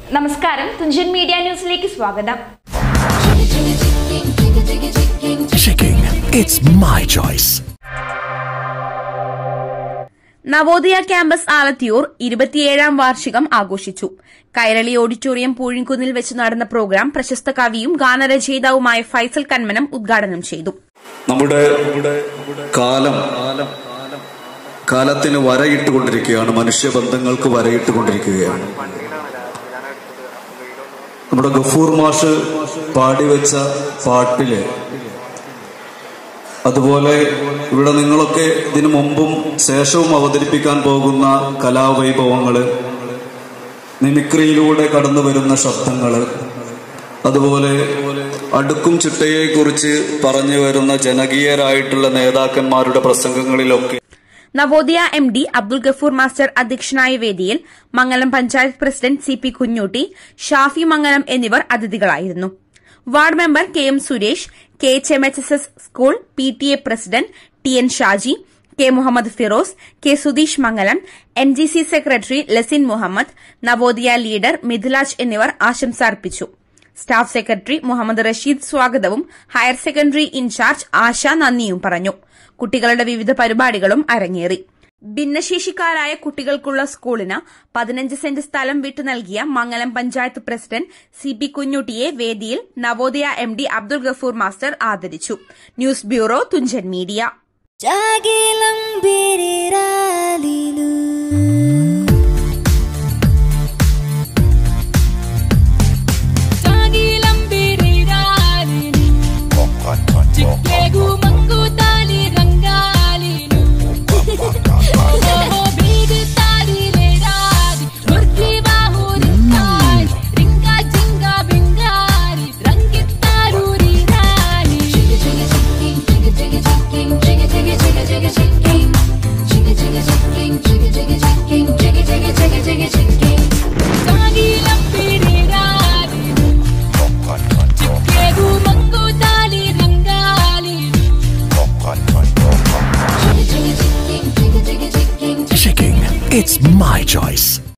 നമസ്കാരം തുഞ്ചൻ മീഡിയ ന്യൂസിലേക്ക് സ്വാഗതം Checking. It's my choice. Navodaya campus Alathiyur ഇരുപത്തിയേഴാം വാർഷികം ആഘോഷിച്ചു കൈരളി ഓഡിറ്റോറിയം പൂഴിൻകുന്നിൽ വെച്ച് നടന്ന പ്രോഗ്രാം പ്രശസ്ത കവിയും ഗാനരചയിതാവുമായ ഫൈസൽ കന്മനം ഉദ്ഘാടനം ചെയ്തു നമ്മുടെ കാലം കാലത്തിന് വരയിട്ടുകൊണ്ടിരിക്കുകയാണ് മനുഷ്യബന്ധങ്ങൾക്ക് വരയിട്ടുകൊണ്ടിരിക്കുകയാണ് നമ്മുടെ ഗഫൂർ മാഷ് പാടിവെച്ച പാട്ടില് അതുപോലെ ഇവിടെ നിങ്ങളൊക്കെ ഇതിനു മുമ്പും ശേഷവും അവതരിപ്പിക്കാൻ പോകുന്ന കലാവൈഭവങ്ങള് മിമിക്രിയിലൂടെ കടന്നു വരുന്ന ശബ്ദങ്ങള് അതുപോലെ അടുക്കും ചിട്ടയെ കുറിച്ച് പറഞ്ഞു വരുന്ന ജനകീയരായിട്ടുള്ള നേതാക്കന്മാരുടെ പ്രസംഗങ്ങളിലൊക്കെ Navodaya M D Abdul Gafoor master അധ്യക്ഷനായ വേദിയിൽ Mangalam panchayat president C P Kunhutty Shafi Mangalam എന്നിവർ അതിഥികളായിരുന്നു ward member K M Suresh K H M H S S school P T A president T N Shaji K Muhammad Firoz K Sudheesh Mangalam N G C secretary Lasin Muhammad Navodaya leader Mithilaj എന്നിവർ ആശംസ അർപ്പിച്ചു സ്റ്റാഫ് സെക്രട്ടറി മുഹമ്മദ് റഷീദ് സ്വാഗതവും higher secondary in charge ആശ നന്ദിയും പറഞ്ഞു കുട്ടികളുടെ വിവിധ പരിപാടികളും അരങ്ങേറി ഭിന്നശേഷിക്കാരായ കുട്ടികൾക്കുള്ള സ്കൂളിന് പതിനഞ്ച് സെന്റ് സ്ഥലം വിട്ടു നൽകിയ Mangalam panchayat president C P കുഞ്ഞുട്ടിയെ വേദിയിൽ Navodaya M D Abdul Gafoor master ആദരിച്ചു news bureau Thunchan media Jagilang biriralilu Jagilang biriralilu Cikegu mengkutali ranggalinu Oh bidu tali leradi Murki bahu ringkari Ringka jingga bingari Rangkit taruri rani Jigga jigga jigga jigga jigga jigga jigga jigga jigga jigga Jigga jigga jigga jigga jigga jigga jigga jigga jigga jigga jigga Jagilang biriralilu Cikegu mengkutali ranggalinu Checking. It's my choice.